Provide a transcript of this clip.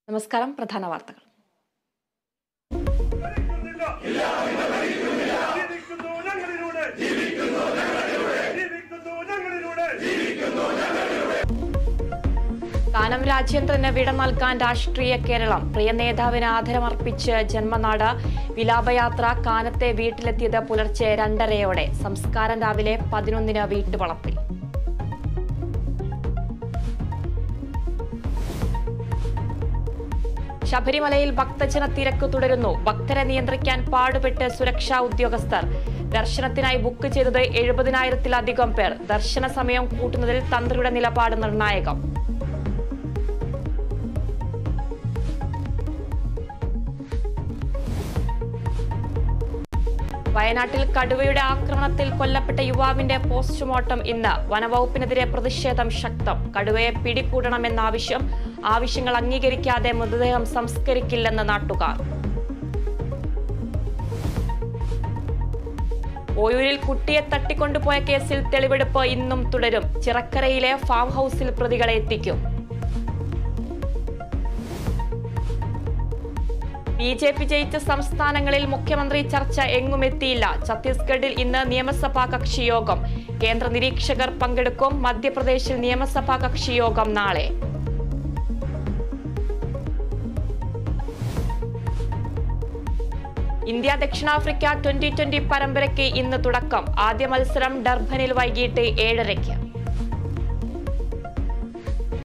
നമസ്കാരം പ്രധാന വാർത്തകൾ ജീവിക്കുന്നു ഞങ്ങളിലൂടെ ജീവിക്കുന്നു ഞങ്ങളിലൂടെ കാനം രാജേന്ദ്രന് വിട നൽകാൻ രാഷ്ട്രീയ കേരളം പ്രിയ നേതാവിന് ആദരമർപ്പിച്ച് ജന്മനാട് വിലാപയാത്ര കാനത്തെ വീട്ടിലെത്തിയത് പുലർച്ചെ രണ്ടരയോടെ സംസ്കാരം രാവിലെ പതിനൊന്നിന് വീട്ടുവളപ്പിൽ ശബരിമലയിൽ ഭക്തജന തിരക്ക് തുടരുന്നു ഭക്തരെ നിയന്ത്രിക്കാൻ പാടുപെട്ട് സുരക്ഷാ ഉദ്യോഗസ്ഥർ ദർശനത്തിനായി ബുക്ക് ചെയ്തത് എഴുപതിനായിരത്തിലധികം പേർ ദർശന സമയം കൂട്ടുന്നതിൽ തന്ത്രിയുടെ നിലപാട് നിർണായകം വയനാട്ടിൽ കടുവയുടെ ആക്രമണത്തിൽ കൊല്ലപ്പെട്ട യുവാവിന്റെ പോസ്റ്റ്മോർട്ടം ഇന്ന് വനവകുപ്പിനെതിരെ പ്രതിഷേധം ശക്തം കടുവയെ പിടികൂടണമെന്ന ആവശ്യം ആവശ്യങ്ങൾ അംഗീകരിക്കാതെ മൃതദേഹം സംസ്കരിക്കില്ലെന്ന് നാട്ടുകാർ ഓയൂരിൽ കുട്ടിയെ തട്ടിക്കൊണ്ടുപോയ കേസിൽ തെളിവെടുപ്പ് ഇന്നും തുടരും ചിറക്കരയിലെ ഫാം ഹൌസിൽ പ്രതികളെ എത്തിക്കും ബി ജെ പി ജയിച്ച സംസ്ഥാനങ്ങളിൽ മുഖ്യമന്ത്രി ചർച്ച എങ്ങുമെത്തിയില്ല ഛത്തീസ്ഗഡിൽ ഇന്ന് നിയമസഭാ കക്ഷി യോഗം കേന്ദ്ര നിരീക്ഷകർ പങ്കെടുക്കും മധ്യപ്രദേശിൽ നിയമസഭാ കക്ഷി യോഗം നാളെ ഇന്ത്യ ദക്ഷിണാഫ്രിക്ക ട്വന്റി ട്വന്റി പരമ്പരയ്ക്ക് ഇന്ന് തുടക്കം ആദ്യ മത്സരം ഡർബനിൽ വൈകിട്ട് ഏഴരയ്ക്ക്